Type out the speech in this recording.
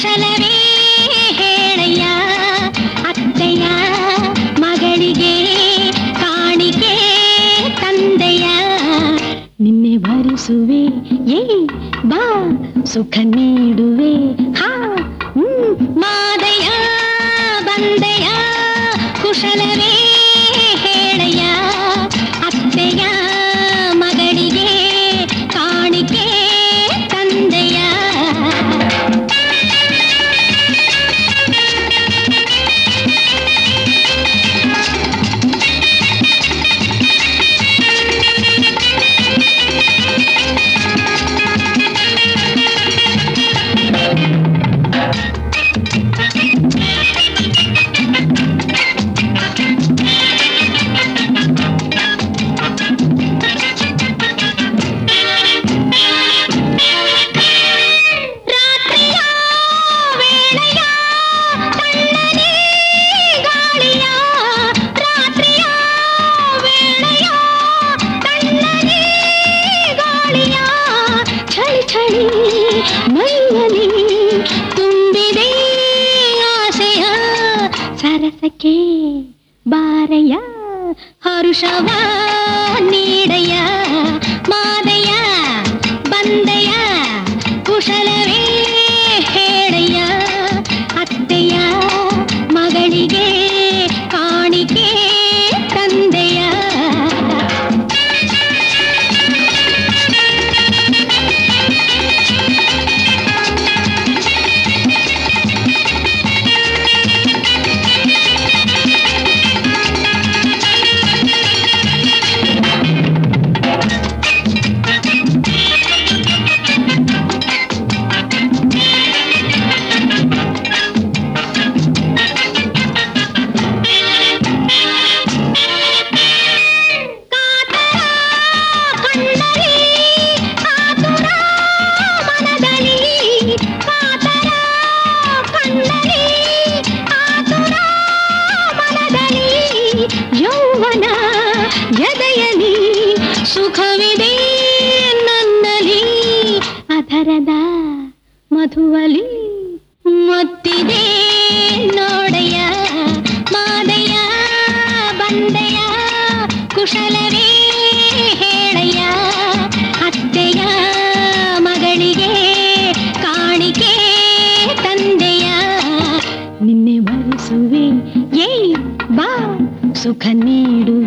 ಕುಶಲವೇ ಹೇಳಯ್ಯ ಅತ್ತೆಯ ಮಗಳಿಗೆ ಕಾಣಿಕೆ ತಂದೆಯ ನಿನ್ನೆ ಭರಿಸುವೆ ಏ ಬಾ ಸುಖ ನೀಡುವೆ ಹಾ ಹ್ಮ್, ಮಾದಯ ಬಂದೆಯ ಕುಶಲವೇ ಹೇಳಯ್ಯ ಅತ್ತೆಯ ಮಗಳಿಗೆ ಕಾಣಿಕೆ ತಂದೆಯ ರಾತ್ರಿಯ ವೇಳೆಯ ತಣ್ಣನೆ ಗಾಳಿಯ ರಾತ್ರಿಯ ವೇಳೆಯ ತಣ್ಣನೆ ಗಾಳಿಯ ಚಳಿ ಚಳಿ ಮೈಯಲಿ ತುಂಬಿದೆ ಆಸೆಯ ಸರಸಕ್ಕೆ ಬಾರಯ್ಯ ಹರುಷವ ನೀಡಯ್ಯ ಮಾದಯ್ಯ ಬಂದಯ್ಯ ಕುಶಲವೇ ಹೇಳಯ್ಯ ಅತ್ತೆಯ ಮಗಳಿಗೆ ಕಾಣಿಕೆ ತಂದೆಯ ಕಾತರ ಕಣ್ಣಲ್ಲಿ ಆತುರ ಮನದಲ್ಲಿ ಕಾತರ ಕಣ್ಣಲ್ಲಿ ಆತುರ ಮನದಲ್ಲಿ ಯೌವನ ಎದೆಯಲಿ ಸುಖವಿದೆ ನನ್ನಲ್ಲಿ ಅಧರದ ಮಧುವಲಿ ಮತ್ತಿದೆ ನೋಡಯ್ಯ ಮಾದಯ್ಯ ಬಂದೆಯ ಕುಶಲವೇ ಹೇಳಯ್ಯ ಅತ್ತೆಯ ಮಗಳಿಗೆ ಕಾಣಿಕೆ ತಂದೆಯ ನಿನ್ನೆ ಭರಿಸುವೆ ಏ ಬಾ ಸುಖ ನೀಡುವೆ